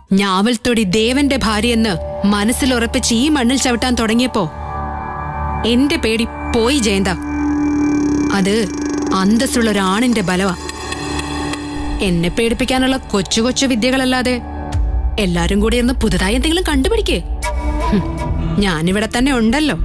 ഞാവൽത്തൊടി ദേവന്റെ ഭാര്യയെന്ന് മനസ്സിൽ ഉറപ്പിച്ച് ഈ മണ്ണിൽ ചവിട്ടാൻ തുടങ്ങിയപ്പോ എന്റെ പേടി പോയി ജയന്ത അത് അന്തസ്സുള്ള ഒരാണിന്റെ ബലവാ എന്നെ പേടിപ്പിക്കാനുള്ള കൊച്ചു കൊച്ചു വിദ്യകളല്ലാതെ എല്ലാരും കൂടി ഒന്ന് പുതുതായി എന്തെങ്കിലും കണ്ടുപിടിക്കേ ഹും, ഞാനിവിടെ തന്നെ ഉണ്ടല്ലോ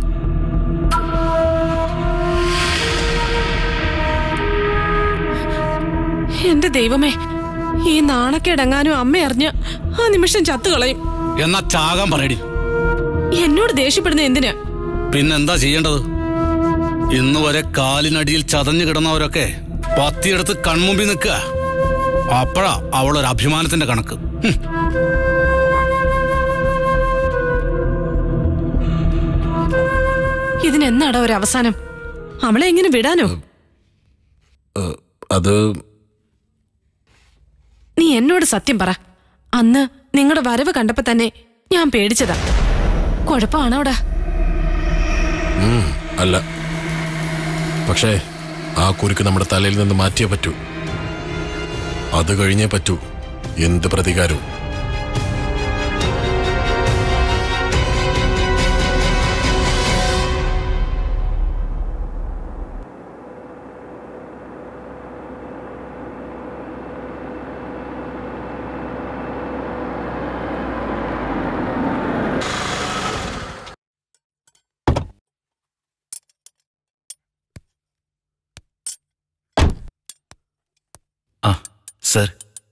എന്റെ ദൈവമേ ഈ നാണക്കേടങ്ങാനും അമ്മ അറിഞ്ഞ ആ നിമിഷം ചത്തുകളയും എന്നാ ചാകാൻ പറയടി എന്നോട് ദേഷ്യപ്പെടുന്ന എന്തിനാ പിന്നെന്താ ചെയ്യേണ്ടത് ഇന്ന് വരെ കാലിനടിയിൽ ചതഞ്ഞു കിടന്നവരൊക്കെ പത്തിയെടുത്ത് കൺമുമ്പിൽ നിൽക്കുക അപ്പഴാ അവളൊരു അഭിമാനത്തിന്റെ കണക്ക് ഹും. ഇതിനെന്നാടാ ഒരു അവസാനം അവളെ എങ്ങനെ വിടാനോ അത് നീ എന്നോട് സത്യം പറ അന്ന് നിങ്ങളുടെ വരവ് കണ്ടപ്പോ തന്നെ ഞാൻ പേടിച്ചതാ കുഴപ്പമാണോടാ അല്ല പക്ഷേ ആ കുരുക്ക് നമ്മുടെ തലയിൽ നിന്ന് മാറ്റിയേ പറ്റൂ അത് കഴിഞ്ഞേ പറ്റൂ എന്ത് പ്രതികാരവും ആ സർ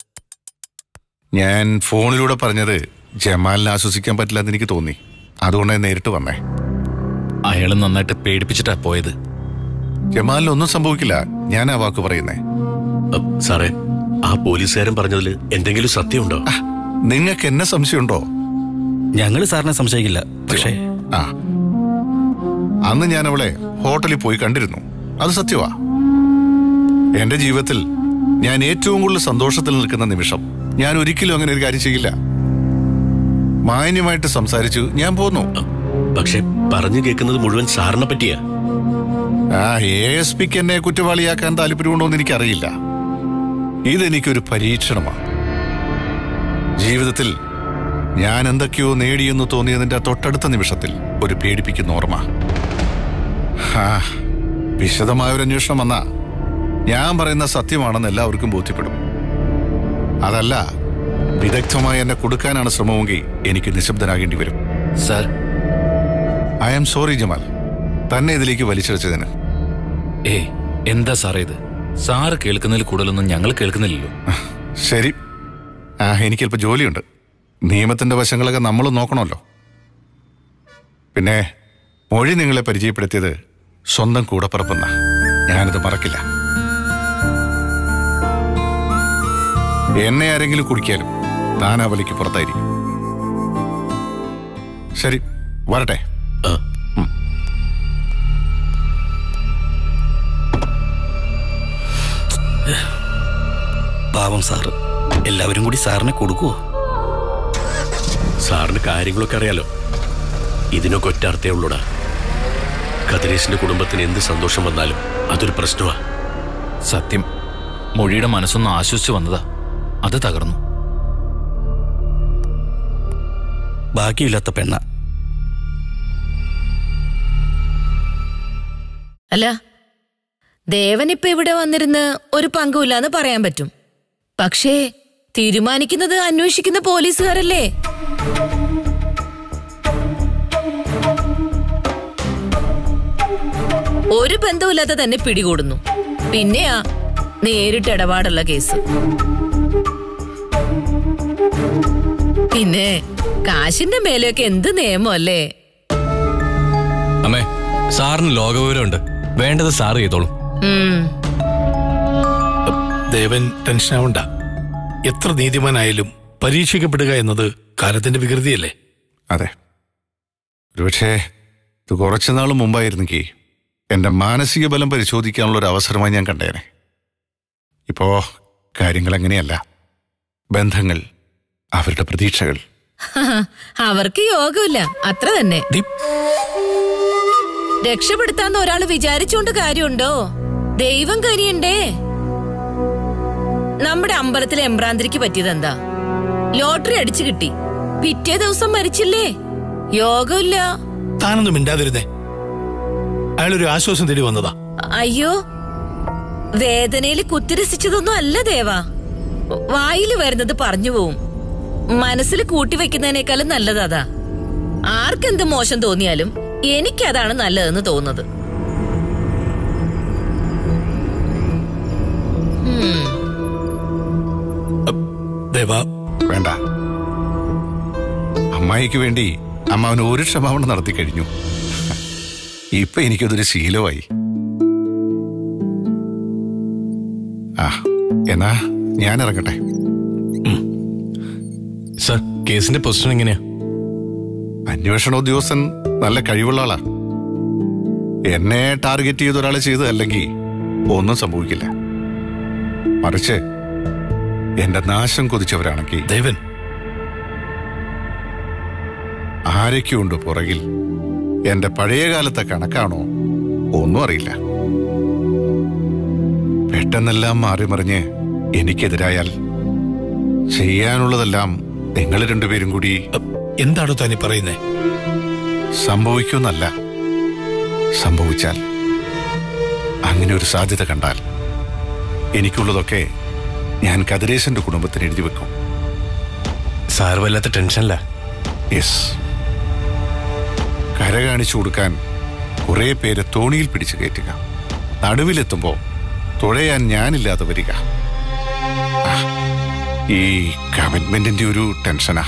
ഞാൻ ഫോണിലൂടെ പറഞ്ഞത് ജമാലിനെ ആശ്വസിക്കാൻ പറ്റില്ലെന്ന് എനിക്ക് തോന്നി അതുകൊണ്ട് ഞാൻ നേരിട്ട് വന്നേ അയാൾ നന്നായിട്ട് പേടിപ്പിച്ചിട്ടാ പോയത് ജമാലിന് ഒന്നും സംഭവിക്കില്ല ഞാൻ ആ വാക്ക് പറയുന്നേ അ, സാറേ ആ പോലീസുകാരൻ പറഞ്ഞതിൽ എന്തെങ്കിലും സത്യമുണ്ടോ നിങ്ങൾക്ക് എന്നെ സംശയമുണ്ടോ ഞങ്ങള് സാറിനെ സംശയിക്കില്ല പക്ഷേ ആ അന്ന് ഞാൻ അവളെ ഹോട്ടലിൽ പോയി കണ്ടിരുന്നു അത് സത്യമാ എന്റെ ജീവിതത്തിൽ ഞാൻ ഏറ്റവും കൂടുതൽ സന്തോഷത്തിൽ നിൽക്കുന്ന നിമിഷം ഞാൻ ഒരിക്കലും അങ്ങനെ ഒരു കാര്യം ചെയ്യില്ല മാന്യമായിട്ട് സംസാരിച്ചു ഞാൻ പോന്നു പക്ഷെ പറഞ്ഞു കേൾക്കുന്നത് മുഴുവൻ സാറിനെ പറ്റിയാ ആ എ എസ് പിക്ക് എന്നെ കുറ്റവാളിയാക്കാൻ താല്പര്യമുണ്ടോ എന്ന് എനിക്കറിയില്ല ഇതെനിക്കൊരു പരീക്ഷണമാണ് ജീവിതത്തിൽ ഞാൻ എന്തൊക്കെയോ നേടിയെന്ന് തോന്നിയതിന്റെ തൊട്ടടുത്ത നിമിഷത്തിൽ ഒരു പേടിപ്പിക്കുന്ന ഓർമ്മ ഹാ, വിശദമായ ഒരു അന്വേഷണം വന്നാ ഞാൻ പറയുന്ന സത്യമാണെന്ന് എല്ലാവർക്കും ബോധ്യപ്പെടും അതല്ല വിദഗ്ധമായി എന്നെ കൊടുക്കാനാണ് ശ്രമമെങ്കിൽ എനിക്ക് നിശബ്ദനാകേണ്ടി വരും sir I am sorry Jamal തന്നെ ഇതിലേക്ക് വലിച്ചിഴച്ചതിന് ഏയ് എന്താ സാറേ ഇത് സാറ് കേൾക്കുന്നതിൽ കൂടുതലൊന്നും ഞങ്ങൾ കേൾക്കുന്നില്ലല്ലോ ശരി ആ എനിക്കല്പം ജോലിയുണ്ട് നിയമത്തിന്റെ വശങ്ങളൊക്കെ നമ്മൾ നോക്കണമല്ലോ പിന്നെ മൊഴി നിങ്ങളെ പരിചയപ്പെടുത്തിയത് സ്വന്തം കൂടപ്പിറപ്പെന്ന ഞാനിത് മറക്കില്ല എന്നെ ആരെങ്കിലും കുടിക്കാലും താൻ ആ വലിക്ക് പുറത്തായിരിക്കും ശരി വരട്ടെ ആ പാവം സാറ് എല്ലാവരും കൂടി സാറിനെ കൊടുക്കുവോ സാറിന് കാര്യങ്ങളൊക്കെ അറിയാലോ ഇതിനൊക്കെ ഒറ്റ അർത്ഥേ ഉള്ളൂടാ കതിരേശിന്റെ കുടുംബത്തിന് എന്ത് സന്തോഷം വന്നാലും അതൊരു പ്രശ്നമാ സത്യം മൊഴിയുടെ മനസ്സൊന്ന് ആശ്വസിച്ചു വന്നതാ അത് തകർന്നു ഭാഗ്യമില്ലാത്ത പെണ്ണ അല്ല ദേവൻ ഇപ്പൊ ഇവിടെ വന്നിരുന്ന് ഒരു പങ്കുമില്ലാന്ന് പറയാൻ പറ്റും പക്ഷേ തീരുമാനിക്കുന്നത് അന്വേഷിക്കുന്ന പോലീസുകാരല്ലേ ഒരു ബന്ധവുമില്ലാതെ തന്നെ പിടികൂടുന്നു പിന്നെയാ നേരിട്ട് ഇടപാടുള്ള കേസ് പിന്നെ കാശിന്റെ മേലെയൊക്കെ എന്ത് നിയമം അല്ലേ അമ്മേ സാറിന് ലോകവിവരമുണ്ട് വേണ്ടത് സാറ് ചെയ്തോളും ഉം ദേവൻ ടെൻഷനാവണ്ട എത്ര നീതിമാനായാലും പരീക്ഷിക്കപ്പെടുക എന്നത് കാലത്തിന്റെ വികൃതിയല്ലേ അതെ ഒരുപക്ഷേ ഇത് കുറച്ചു നാൾ മുമ്പായിരുന്നെങ്കിൽ എൻ്റെ മാനസിക ബലം പരിശോധിക്കാനുള്ള ഒരു അവസരമായി ഞാൻ കണ്ടേനെ ഇപ്പോ കാര്യങ്ങൾ അങ്ങനെയല്ല ബന്ധങ്ങൾ അവരുടെ പ്രതീക്ഷകൾ അവർക്ക് യോഗമില്ല അത്ര തന്നെ രക്ഷപ്പെടുത്താന്ന് ഒരാൾ വിചാരിച്ചോണ്ട് കാര്യമുണ്ടോ ദൈവം കനിയണ്ടേ നമ്മുടെ അമ്പലത്തിലെ എമ്പ്രാന്തിരിക്ക് പറ്റിയതെന്താ ലോട്ടറി അടിച്ചു കിട്ടി പിറ്റേ ദിവസം മരിച്ചില്ലേ യോഗമില്ല താനൊന്നും മിണ്ടാതിരുന്നേ അയാളൊരു ആശ്വാസം തേടി വന്നതാ അയ്യോ വേദനയിൽ കുത്തിരസിച്ചതൊന്നും അല്ല ദേവാ വായിൽ വരുന്നത് പറഞ്ഞു പോവും മനസ്സിൽ കൂട്ടിവെക്കുന്നതിനേക്കാളും നല്ലത് അതാ ആർക്കെന്ത് മോശം തോന്നിയാലും എനിക്കതാണ് നല്ലതെന്ന് തോന്നുന്നത് ഉം. ദേവാ വേണ്ട അമ്മായിക്ക് വേണ്ടി അമ്മാവന് ഒരു ക്ഷമാപണം നടത്തി കഴിഞ്ഞു ഇപ്പൊ എനിക്കതൊരു ശീലമായി ആ എന്നാ ഞാൻ ഇറങ്ങട്ടെ സർ കേസിന്റെ പൊസിഷൻ എങ്ങനെയാ അന്വേഷണ ഉദ്യോഗസ്ഥൻ നല്ല കഴിവുള്ള ആളാ എന്നെ ടാർഗറ്റ് ചെയ്ത ഒരാൾ ചെയ്തതല്ലെങ്കിൽ ഒന്നും സംഭവിക്കില്ല മറിച്ച് എന്റെ നാശം കൊതിച്ചവരാണെങ്കിൽ ദേവൻ ആരൊക്കെയുണ്ട് പുറകിൽ എന്റെ പഴയ കാലത്തെ കണക്കാണോ ഒന്നും അറിയില്ല പെട്ടെന്നെല്ലാം മാറി മറിഞ്ഞ് എനിക്കെതിരായാൽ ചെയ്യാനുള്ളതെല്ലാം നിങ്ങൾ രണ്ടുപേരും കൂടി എന്താണോ താനീ പറയുന്നേ സംഭവിക്കുമെന്നല്ല സംഭവിച്ചാൽ അങ്ങനെ ഒരു സാധ്യത കണ്ടാൽ എനിക്കുള്ളതൊക്കെ ഞാൻ കതിരേശന്റെ കുടുംബത്തിന് എഴുതി വെക്കും സാർ വല്ലാത്ത ടെൻഷനില്ല യെസ് കര കാണിച്ചു കൊടുക്കാൻ കുറെ പേരെ തോണിയിൽ പിടിച്ചു കയറ്റുക നടുവിലെത്തുമ്പോ തുഴയാൻ ഞാനില്ലാതെ വരിക ആ, ഈ കമ്മിറ്റ്മെന്റിന്റെ ഒരു ടെൻഷനാ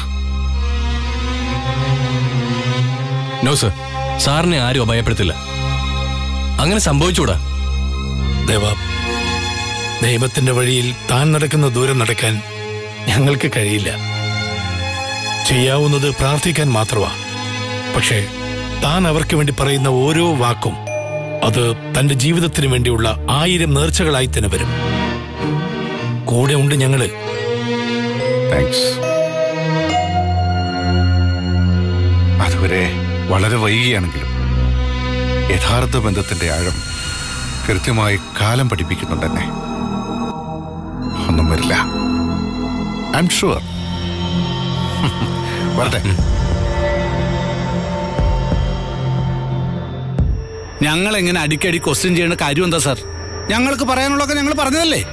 നോ സർ സാറിനെ ആരും അഭയപ്പെടുത്തില്ല അങ്ങനെ സംഭവിച്ചൂടാ ദേവാ നിയമത്തിന്റെ വഴിയിൽ താൻ നടക്കുന്ന ദൂരം നടക്കാൻ ഞങ്ങൾക്ക് കഴിയില്ല ചെയ്യാവുന്നത് പ്രാർത്ഥിക്കാൻ മാത്രമാ പക്ഷേ താൻ അവർക്ക് വേണ്ടി പറയുന്ന ഓരോ വാക്കും അത് തന്റെ ജീവിതത്തിന് വേണ്ടിയുള്ള ആയിരം നേർച്ചകളായി തന്നെ വരും കൂടെ ഉണ്ട് ഞങ്ങള് താങ്ക്സ് അതുവരെ വളരെ വൈകിയാണെങ്കിലും യഥാർത്ഥ ബന്ധത്തിന്റെ ആഴം കൃത്യമായി കാലം പഠിപ്പിക്കുന്നുണ്ടെന്നെ ഒന്നും വരില്ല ഐ എം ഷുവർ വരട്ടെ ഞങ്ങൾ എങ്ങനെ അടിക്കടി ക്വസ്റ്റ്യൻ ചെയ്യേണ്ട കാര്യം എന്താ സാർ ഞങ്ങൾക്ക് പറയാനുള്ളതൊക്കെ ഞങ്ങൾ പറഞ്ഞതല്ലേ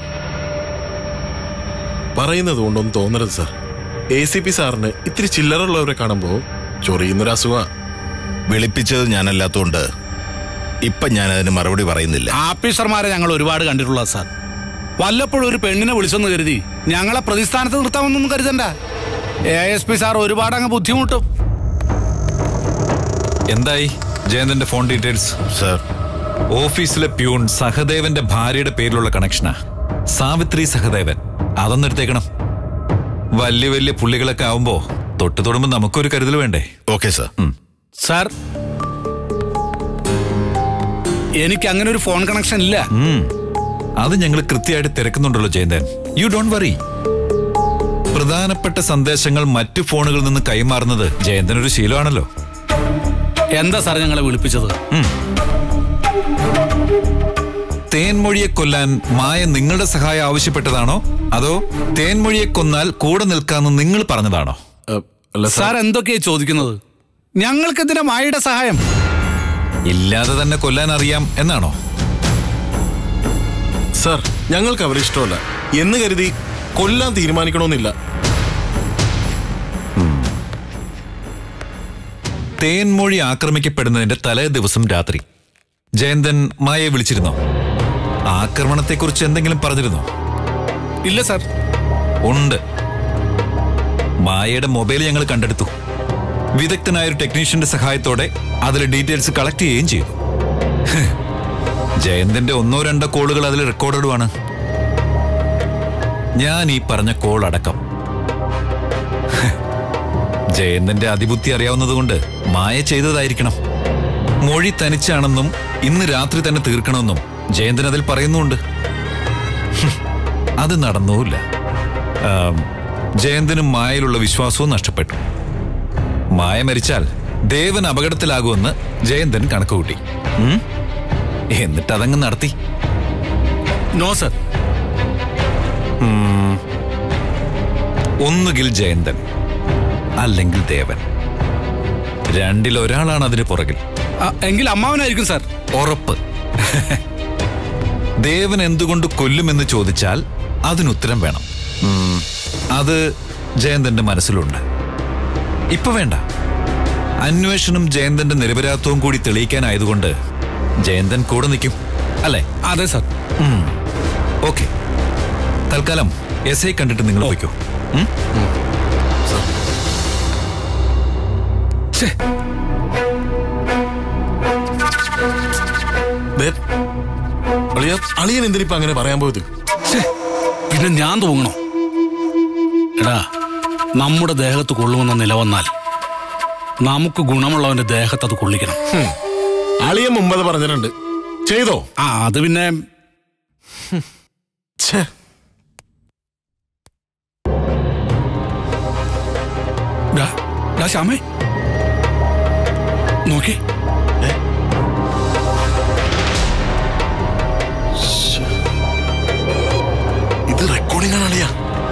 പറയുന്നത് കൊണ്ടൊന്നും തോന്നരുത് സാർ എ സി പി സാറിന് ഇത്തിരി ചില്ലറുള്ളവരെ കാണുമ്പോ ചൊറിയുന്നൊരു അസുഖ വിളിപ്പിച്ചത് ഞാനല്ലാത്തോണ്ട് ഇപ്പൊ ഞാൻ അതിന് മറുപടി പറയുന്നില്ല ആഫീസർമാരെ ഞങ്ങൾ ഒരുപാട് കണ്ടിട്ടുള്ളത് സാർ വല്ലപ്പോഴും ഒരു പെണ്ണിനെ വിളിച്ചെന്ന് കരുതി ഞങ്ങളെ പ്രതിസ്ഥാനത്ത് നിർത്താമെന്നൊന്നും കരുതണ്ട എ എസ് പി സാർ ഒരുപാട് അങ്ങ് ബുദ്ധിമുട്ടും എന്തായി ജയന്തന്റെ ഫോൺ ഡീറ്റെയിൽസ് സർ ഓഫീസിലെ പ്യൂൺ സഹദേവന്റെ ഭാര്യയുടെ പേരിലുള്ള കണക്ഷനാ സാവിത്രി സഹദേവൻ അതൊന്നും എടുത്തേക്കണം വലിയ വലിയ പുള്ളികളൊക്കെ ആവുമ്പോ തൊട്ട് തൊടുമ്പോ നമുക്കൊരു കരുതൽ വേണ്ടേ ഓക്കെ സർ സാർ എനിക്ക് അങ്ങനെ ഒരു ഫോൺ കണക്ഷൻ ഇല്ല ഉം. അത് ഞങ്ങൾ കൃത്യമായിട്ട് തിരക്കുന്നുണ്ടല്ലോ ജയന്തൻ യു ഡോണ്ട് വറി പ്രധാനപ്പെട്ട സന്ദേശങ്ങൾ മറ്റു ഫോണുകളിൽ നിന്ന് കൈമാറുന്നത് ജയന്തനൊരു ശീലമാണല്ലോ എന്താ സാർ ഞങ്ങളെ വിളിപ്പിച്ചത് തേൻമൊഴിയെ കൊല്ലാൻ മായ നിങ്ങളുടെ സഹായം ആവശ്യപ്പെട്ടതാണോ അതോ തേൻമൊഴിയെ കൊന്നാൽ കൂടെ നിൽക്കാമെന്ന് നിങ്ങൾ പറഞ്ഞതാണോ സാർ എന്തൊക്കെയാ ചോദിക്കുന്നത് ഞങ്ങൾക്ക് എന്തിനാ മായയുടെ സഹായം ഇല്ലാതെ തന്നെ കൊല്ലാൻ അറിയാം എന്നാണോ സാർ ഞങ്ങൾക്ക് അവരെ ഇഷ്ടമല്ല എന്ന് കരുതി കൊല്ലാൻ തീരുമാനിക്കണമെന്നില്ല തേൻമൊഴി ആക്രമിക്കപ്പെടുന്നതിന്റെ തലേ ദിവസം രാത്രി ജയന്തൻ മായയെ വിളിച്ചിരുന്നോ ആക്രമണത്തെക്കുറിച്ച് എന്തെങ്കിലും പറഞ്ഞിരുന്നോ ഇല്ല സാർ ഉണ്ട് മായയുടെ മൊബൈൽ ഞങ്ങൾ കണ്ടെടുത്തു വിദഗ്ധനായ ഒരു ടെക്നീഷ്യന്റെ സഹായത്തോടെ അതിലെ ഡീറ്റെയിൽസ് കളക്ട് ചെയ്യുകയും ചെയ്തു ഹ്. ജയന്തന്റെ ഒന്നോ രണ്ടോ കോളുകൾ അതിൽ റെക്കോർഡഡുമാണ് ഞാൻ ഈ പറഞ്ഞ കോൾ അടക്കം ഹ്. ജയന്തന്റെ അതിബുദ്ധി അറിയാവുന്നതുകൊണ്ട് മായ ചെയ്തതായിരിക്കണം മൊഴി തനിച്ചാണെന്നും ഇന്ന് രാത്രി തന്നെ തീർക്കണമെന്നും ജയന്തൻ അതിൽ പറയുന്നുണ്ട് ഹ്. അത് നടന്നുമില്ല ആം, ജയന്തനും മായയിലുള്ള വിശ്വാസവും നഷ്ടപ്പെട്ടു മായ മരിച്ചാൽ ദേവൻ അപകടത്തിലാകുമെന്ന് ജയന്തൻ കണക്കുകൂട്ടി ഉം? എന്നിട്ട് അതങ്ങ് നടത്തി നോ സർ ഒന്നുകിൽ ജയന്തൻ അല്ലെങ്കിൽ ദേവൻ രണ്ടിൽ ഒരാളാണ് അതിന് പുറകിൽ എങ്കിൽ അമ്മാവനായിരിക്കും സാർ ഉറപ്പ് ദേവൻ എന്തുകൊണ്ട് കൊല്ലുമെന്ന് ചോദിച്ചാൽ അതിനുത്തരം വേണം ഉം, അത് ജയന്തന്റെ മനസ്സിലുണ്ട് ഇപ്പൊ വേണ്ട അന്വേഷണം ജയന്തന്റെ നിരപരാധത്വവും കൂടി തെളിയിക്കാനായതുകൊണ്ട് ജയന്തൻ കൂടെ നിൽക്കും അല്ലേ അതെ സാർ ഓക്കെ തൽക്കാലം എസ് ഐ കണ്ടിട്ട് നിങ്ങൾ പോയിക്കോ ഉം? ദേ, അളിയ അളിയൻ എന്തിനിപ്പോ അങ്ങനെ പറയാൻ പോയത് പിന്നെ ഞാൻ തൂങ്ങണോ എടാ നമ്മുടെ ദേഹത്ത് കൊള്ളുമെന്ന നില വന്നാൽ നമുക്ക് ഗുണമുള്ളവന്റെ ദേഹത്ത് അത് കൊള്ളിക്കണം ഹും. അളിയൻ മുമ്പത് പറഞ്ഞിട്ടുണ്ട് ചെയ്തോ ആ അത് പിന്നെ ഛേ ഡാ, ഡാ ശ്യാമേ നോക്കി ഇത് റെക്കോർഡിംഗ് ആണ് അളിയ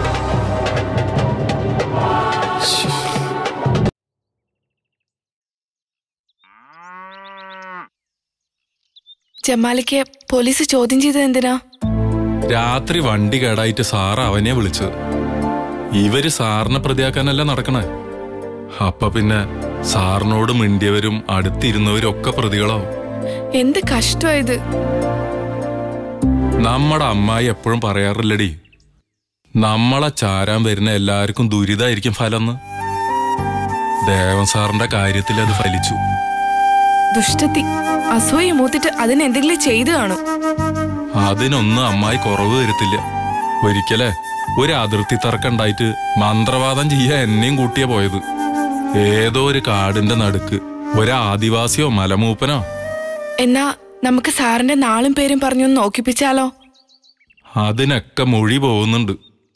ജമാലിക്ക് പോലീസ് ചോദ്യം ചെയ്തത് എന്തിനാ രാത്രി വണ്ടി കേടായിട്ട് സാറ് അവനെ വിളിച്ചത് ഇവര് സാറിനെ പ്രതിയാക്കാനല്ല നടക്കണേ അപ്പൊ പിന്നെ സാറിനോട് മിണ്ടിയവരും അടുത്തിരുന്നവരും ഒക്കെ പ്രതികളാവും എന്ത് കഷ്ടമായത് നമ്മുടെ അമ്മായി എപ്പോഴും പറയാറില്ലടി നമ്മളെ ചാരാൻ വരുന്ന എല്ലാവർക്കും ദുരിതായിരിക്കും ഫലം ദേവൻ സാറിന്റെ കാര്യത്തിൽ അത് ഫലിച്ചു ദുഷ്ടത്തി അസൂയ മൂത്തിട്ട് അതിന് എന്തെങ്കിലും ചെയ്തു കാണും അതിനൊന്നും അമ്മായി കുറവ് വരുത്തില്ല ഒരിക്കലേ ഒരു അതിർത്തി തർക്കണ്ടായിട്ട് മന്ത്രവാദം ചെയ്യാൻ എന്നെയും കൂട്ടിയാ പോയത് ഏതോ ഒരു കാടിന്റെ നടുക്ക് ഒരു ആദിവാസിയോ മലമൂപ്പനോ എന്നാ നമുക്ക് സാറിന്റെ നാളും പേരും പറഞ്ഞൊന്ന് നോക്കിപ്പിച്ചാലോ അതിനൊക്കെ മൊഴി പോകുന്നുണ്ട്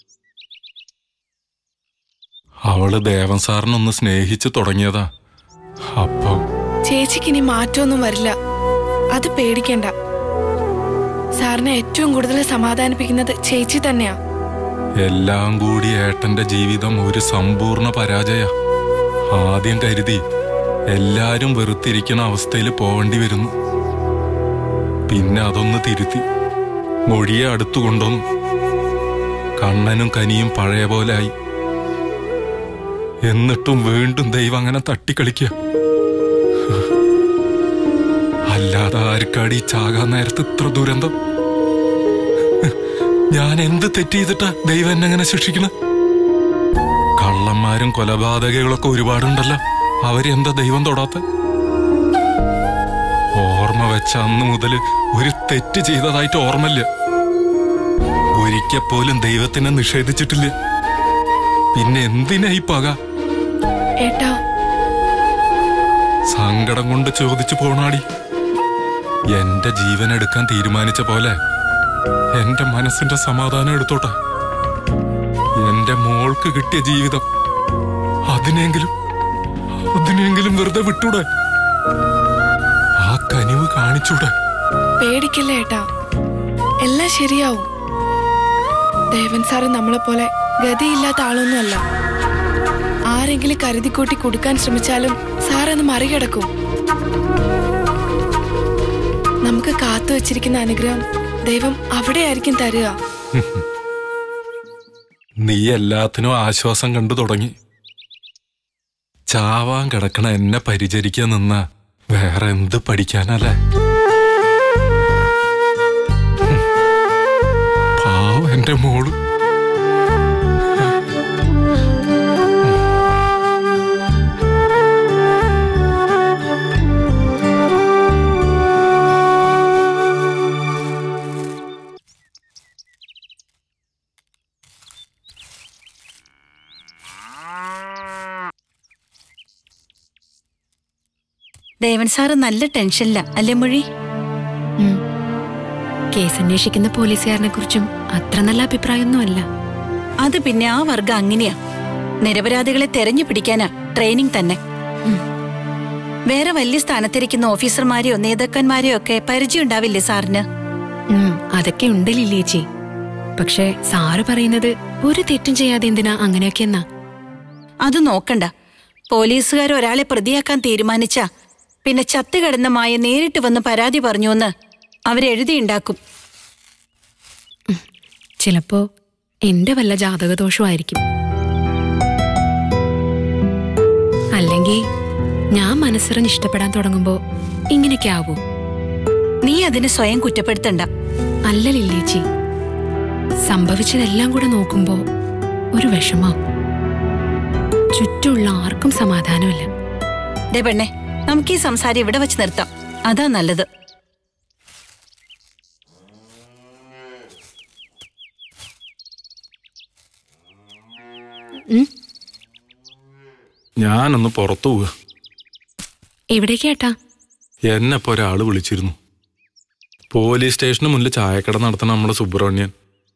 അവള് ദേവൻ സാറിനൊന്ന് സ്നേഹിച്ചു തുടങ്ങിയതാ അപ്പൊ ചേച്ചിക്ക് ഇനി മാറ്റമൊന്നും വരില്ല അത് പേടിക്കണ്ട സാറിനെ ഏറ്റവും കൂടുതൽ സമാധാനിപ്പിക്കുന്നത് ചേച്ചി തന്നെയാ എല്ലാം കൂടി ഏട്ടന്റെ ജീവിതം ഒരു സമ്പൂർണ്ണ പരാജയ ആദ്യം കരുതി എല്ലാരും വെറുത്തിരിക്കുന്ന അവസ്ഥയിൽ പോവേണ്ടി വരുന്നു പിന്നെ അതൊന്ന് തിരുത്തി മൊഴിയെ അടുത്തു കൊണ്ടുവന്നു കണ്ണനും കനിയും പഴയ പോലെ ആയി എന്നിട്ടും വീണ്ടും ദൈവം അങ്ങനെ തട്ടിക്കളിക്കുക അല്ലാതെ ആർക്കാടി ചാകാൻ നേരത്ത് ഇത്ര ദുരന്തം ഞാൻ എന്ത് തെറ്റ് ചെയ്തിട്ടാ ദൈവം എന്നെ അങ്ങനെ ശിക്ഷിക്കണം കള്ളന്മാരും കൊലപാതകങ്ങളൊക്കെ ഒരുപാടുണ്ടല്ലോ അവരെന്താ ദൈവം തൊടാത്ത ഓർമ്മ വെച്ച അന്ന് മുതൽ ഒരു തെറ്റ് ചെയ്തതായിട്ട് ഓർമ്മയില്ല ഒരിക്കൽ പോലും ദൈവത്തിനെ നിഷേധിച്ചിട്ടില്ല പിന്നെ എന്തിനാ ഈ പക ഏട്ടാ സങ്കടം കൊണ്ട് ചോദിച്ചു പോണാടി എന്റെ ജീവൻ എടുക്കാൻ തീരുമാനിച്ച പോലെ എന്റെ മനസ്സിന്റെ സമാധാനം എടുത്തോട്ടെ എന്റെ മോൾക്ക് കിട്ടിയ ജീവിതം അതിനെങ്കിലും അതിനെങ്കിലും വെറുതെ വിട്ടൂടെ ആ കനിവ് കാണിച്ചൂടെ പേടിക്കല്ലേ ഏട്ടാ എല്ലാം ശരിയാവും ദേവൻ സാറ് നമ്മളെ പോലെ ഗതിയില്ലാത്ത ആളൊന്നുമല്ല ആരെങ്കിലും കരുതിക്കൂട്ടി കൊടുക്കാൻ ശ്രമിച്ചാലും സാറന്ന് മറികടക്കും നമുക്ക് കാത്തു വച്ചിരിക്കുന്ന അനുഗ്രഹം ദൈവം അവിടെയായിരിക്കും തരിക നീ എല്ലാത്തിനും ആശ്വാസം കണ്ടു തുടങ്ങി ചാവാൻ കിടക്കണ എന്നെ പരിചരിക്കാൻ നിന്ന വേറെ എന്ത് പഠിക്കാനല്ലേ പാവം എന്റെ മോള് ദേവൻ സാറ് നല്ല ടെൻഷനില്ല അല്ലേ മൊഴി കേസ് അന്വേഷിക്കുന്ന പോലീസുകാരനെ കുറിച്ചും അത്ര നല്ല അഭിപ്രായമൊന്നുമല്ല അത് പിന്നെ ആ വർഗം അങ്ങനെയാ നിരപരാധികളെ തെരഞ്ഞു പിടിക്കാനാ ട്രെയിനിങ് തന്നെ വേറെ വലിയ സ്ഥാനത്തിരിക്കുന്ന ഓഫീസർമാരെയോ നേതാക്കന്മാരെയോ ഒക്കെ പരിചയം ഉണ്ടാവില്ലേ സാറിന് ഉം, അതൊക്കെ ഉണ്ട് ലില്ലിയേച്ചി പക്ഷെ സാറ് പറയുന്നത് ഒരു തെറ്റും ചെയ്യാതെ എന്തിനാ അങ്ങനെയൊക്കെ എന്നാ അത് നോക്കണ്ട പോലീസുകാർ ഒരാളെ പ്രതിയാക്കാൻ തീരുമാനിച്ച പിന്നെ ചത്തുകിടന്ന മായ നേരിട്ട് വന്ന് പരാതി പറഞ്ഞുവെന്ന് അവരെഴുതിയുണ്ടാക്കും ചിലപ്പോ എന്റെ വല്ല ജാതകദോഷമായിരിക്കും അല്ലെങ്കിൽ ഞാൻ മനസ്സറിഞ്ഞ് ഇഷ്ടപ്പെടാൻ തുടങ്ങുമ്പോ ഇങ്ങനെയൊക്കെ ആവൂ നീ അതിനെ സ്വയം കുറ്റപ്പെടുത്തണ്ട അല്ല ലില്ലേച്ചി സംഭവിച്ചതെല്ലാം കൂടെ നോക്കുമ്പോ ഒരു വിഷമം ചുറ്റുമുള്ള ആർക്കും സമാധാനമില്ല ദേ പെണ്ണെ നമുക്ക് ഈ സംസാരം ഇവിടെ വെച്ച് നിർത്താം അതാ നല്ലത് ഞാനൊന്ന് പുറത്തു പോവുക എവിടേക്കേട്ടാ എന്നെ ഇപ്പൊ ഒരാള് വിളിച്ചിരുന്നു പോലീസ് സ്റ്റേഷന് മുന്നിൽ ചായക്കട നടത്തണ നമ്മുടെ സുബ്രഹ്മണ്യൻ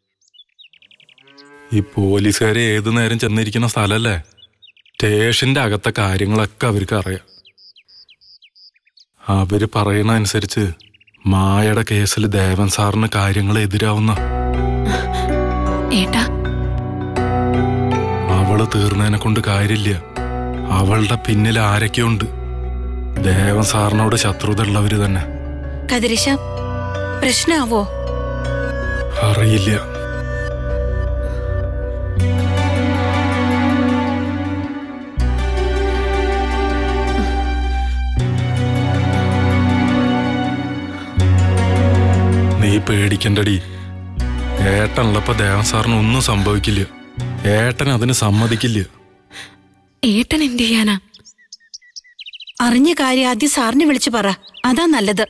ഈ പോലീസുകാരെ ഏതു നേരം ചെന്നിരിക്കുന്ന സ്ഥലല്ലേ സ്റ്റേഷന്റെ അകത്തെ കാര്യങ്ങളൊക്കെ അവർക്ക് അറിയാം അവര് പറയണ അനുസരിച്ച് മായയുടെ കേസിൽ ദേവൻ സാറിന് കാര്യങ്ങൾ എതിരാവുന്ന ഏട്ടാ അവള് തീർന്നതിനെ കൊണ്ട് കാര്യമില്ല അവളുടെ പിന്നിൽ ആരൊക്കെയുണ്ട് ദേവൻ സാറിനോട് ശത്രുത ഉള്ളവര് തന്നെ കതിരിശ പ്രശ്നാവോ അറിയില്ല നീ പേടിക്കണ്ടടി ഏട്ടനുള്ളപ്പോ ദേവൻ സാറിന് ഒന്നും സംഭവിക്കില്ല ഏട്ടൻ അതിന് സമ്മതിക്കില്ല ഏട്ടൻ എന്ത് ചെയ്യാനാ അറിഞ്ഞ കാര്യം ആദ്യം സാറിനെ വിളിച്ചു പറ അതാ നല്ലത്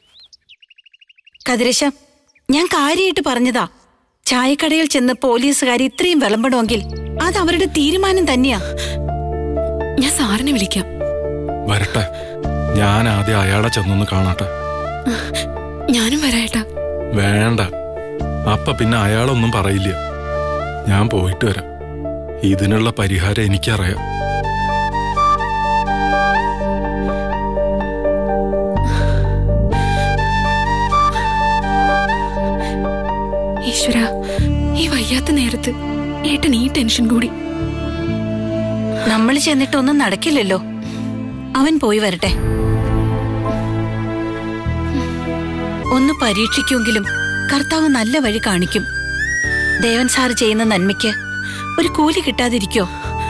കതിരശ ഞാൻ കാര്യമായിട്ട് പറഞ്ഞതാ ചായക്കടയിൽ ചെന്ന് പോലീസുകാർ ഇത്രയും വിളമ്പണമെങ്കിൽ അത് അവരുടെ തീരുമാനം തന്നെയാ ഞാൻ സാറിനെ വിളിക്കാം വരട്ടെ ഞാൻ ആദ്യം അയാളെ ചെന്നൊന്ന് കാണട്ടെ ഞാനും വരായേട്ടാ വേണ്ട അപ്പ പിന്നെ അയാളൊന്നും പറയില്ല ഞാൻ പോയിട്ട് വരാം ഇതിനുള്ള പരിഹാരം എനിക്കറിയാം ഈശ്വര ഈ വയ്യാത്ത നേരത്ത് ഏട്ടൻ ഈ ടെൻഷൻ കൂടി നമ്മൾ ചെന്നിട്ടൊന്നും നടക്കില്ലല്ലോ അവൻ പോയി വരട്ടെ ഒന്ന് പരീക്ഷിക്കുമെങ്കിലും കർത്താവ് നല്ല വഴി കാണിക്കും ദേവൻ സാർ ചെയ്യുന്ന നന്മയ്ക്ക് ഒരു കൂലി കിട്ടാതിരിക്കോ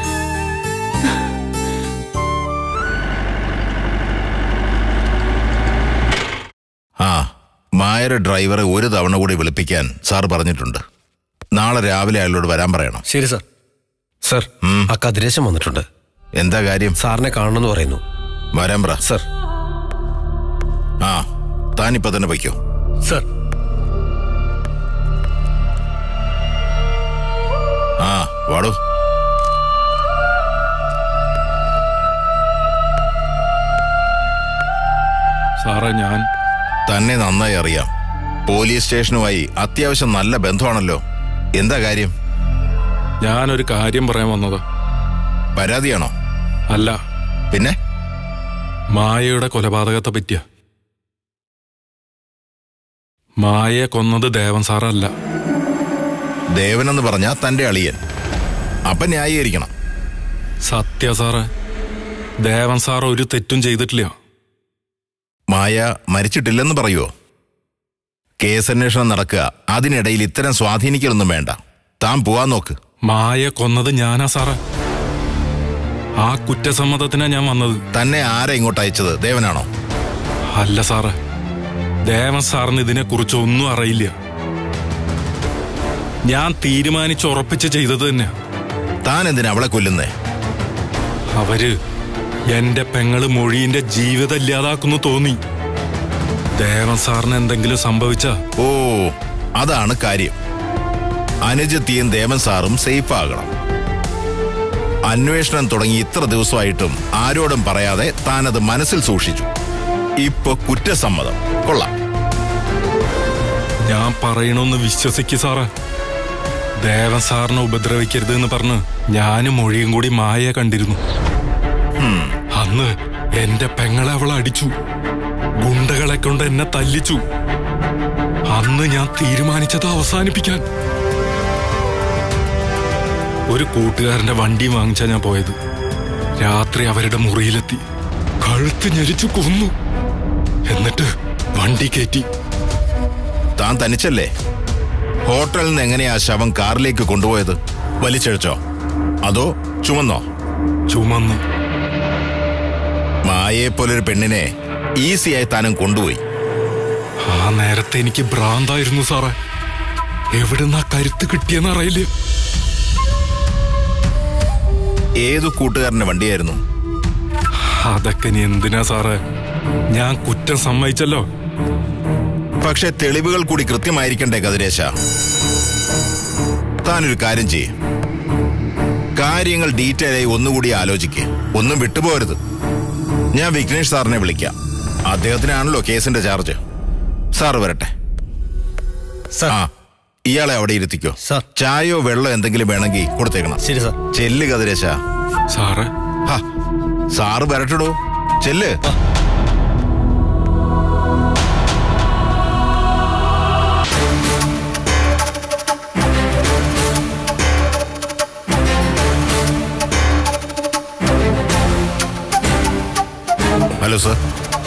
ആ മായര ഡ്രൈവറെ ഒരു തവണ കൂടി വിളിപ്പിക്കാൻ സാർ പറഞ്ഞിട്ടുണ്ട് നാളെ രാവിലെ അയാളോട് വരാൻ പറയണം ശരി സാർ സർ ആ കതിരേശം വന്നിട്ടുണ്ട് എന്താ കാര്യം സാറിനെ കാണണമെന്ന് പറയുന്നു വരാൻ പറ സർ ആ താനിപ്പോ തന്നെ വയ്ക്കോ സർ ആ വാടോ സാറേ ഞാൻ തന്നെ നന്നായി അറിയാം പോലീസ് സ്റ്റേഷനുമായി അത്യാവശ്യം നല്ല ബന്ധമാണല്ലോ എന്താ കാര്യം ഞാനൊരു കാര്യം പറയാൻ വന്നതാ പരാതിയാണോ അല്ല പിന്നെ മായയുടെ കൊലപാതകത്തെ പറ്റിയ മായയെ കൊന്നത് ദേവൻ സാറല്ല ദേവനെന്ന് പറഞ്ഞാ തന്റെ അളിയൻ അപ്പൊ ന്യായീകരിക്കണം സത്യ സാറേ ദേവൻ സാർ ഒരു തെറ്റും ചെയ്തിട്ടില്ല മായ മരിച്ചിട്ടില്ലെന്ന് പറയുവോ കേസന്വേഷണം നടക്കുക അതിനിടയിൽ ഇത്തരം സ്വാധീനിക്കലൊന്നും വേണ്ട താൻ പോവാൻ നോക്ക് മായ കൊന്നത് ഞാനാ സാറേ ആ കുറ്റസമ്മതത്തിനാ ഞാൻ വന്നത് തന്നെ ആരാ ഇങ്ങോട്ട് അയച്ചത് ദേവനാണോ അല്ല സാറേ ദേവൻ സാറിന് ഇതിനെക്കുറിച്ച് ഒന്നും അറിയില്ല ഞാൻ തീരുമാനിച്ചുറപ്പിച്ച് ചെയ്തത് തന്നെ താൻ എന്തിനാ അവളെ കൊല്ലുന്നേ അവര് എന്റെ പെങ്ങള് മൊഴിന്റെ ജീവിതം ഇല്ലാതാക്കുന്നു തോന്നി ദേവൻ സാറിന് എന്തെങ്കിലും സംഭവിച്ച ഓ അതാണ് കാര്യം അനുജത്തിയും ദേവൻ സാറും സേഫ് ആകണം അന്വേഷണം തുടങ്ങി ഇത്ര ദിവസമായിട്ടും ആരോടും പറയാതെ താനത് മനസ്സിൽ സൂക്ഷിച്ചു ഇപ്പൊ കുറ്റസമ്മതം കൊള്ളാം ഞാൻ പറയണമെന്ന് വിശ്വസിക്ക് സാറേ ദേവൻ സാറിനെ ഉപദ്രവിക്കരുത് എന്ന് പറഞ്ഞ് ഞാനും മൊഴിയും കൂടി മായയെ കണ്ടിരുന്നു അന്ന് എന്റെ പെങ്ങളെ അവൾ അടിച്ചു ഗുണ്ടകളെ കൊണ്ട് എന്നെ തല്ലിച്ചു അന്ന് ഞാൻ തീരുമാനിച്ചത് അവസാനിപ്പിക്കാൻ ഒരു കൂട്ടുകാരന്റെ വണ്ടി വാങ്ങിച്ചാ ഞാൻ പോയത് രാത്രി അവരുടെ മുറിയിലെത്തി കഴുത്ത് ഞെരിച്ചു കൊന്നു എന്നിട്ട് വണ്ടി കയറ്റി താൻ തനിച്ചല്ലേ ഹോട്ടലിൽ നിന്ന് എങ്ങനെയാ ശവം കാറിലേക്ക് കൊണ്ടുപോയത് വലിച്ചഴിച്ചോ അതോ ചുമന്നോ ചുമന്നു മായയെ പോലൊരു പെണ്ണിനെ ഈസിയായി താനും കൊണ്ടുപോയി ആ നേരത്തെ എനിക്ക് ഭ്രാന്തായിരുന്നു സാറേ എവിടുന്നാ കരുത്ത് കിട്ടിയെന്ന് അറിയില്ല ഏതു കൂട്ടുകാരന്റെ വണ്ടിയായിരുന്നു അതൊക്കെ ഇനി എന്തിനാ സാറേ ഞാൻ കുറ്റം സമ്മതിച്ചല്ലോ പക്ഷെ തെളിവുകൾ കൂടി കൃത്യമായിരിക്കണ്ടേ കതിരേശ താനൊരു കാര്യം ചെയ്യേ കാര്യങ്ങൾ ഡീറ്റെയിൽ ആയി ഒന്നുകൂടി ആലോചിക്ക് ഒന്നും വിട്ടുപോകരുത് ഞാൻ വിഘ്നേഷ് സാറിനെ വിളിക്കാം അദ്ദേഹത്തിനാണല്ലോ കേസിന്റെ ചാർജ് സാറ് വരട്ടെ ആ ഇയാളെ അവിടെ ഇരുത്തിക്കോ ചായയോ വെള്ളം എന്തെങ്കിലും വേണമെങ്കിൽ കൊടുത്തേക്കണം ശരി സാർ ചെല്ല് കതിരേശ സാറ് സാറ് വരട്ടിടോ ചെല്ല് ഹലോ സർ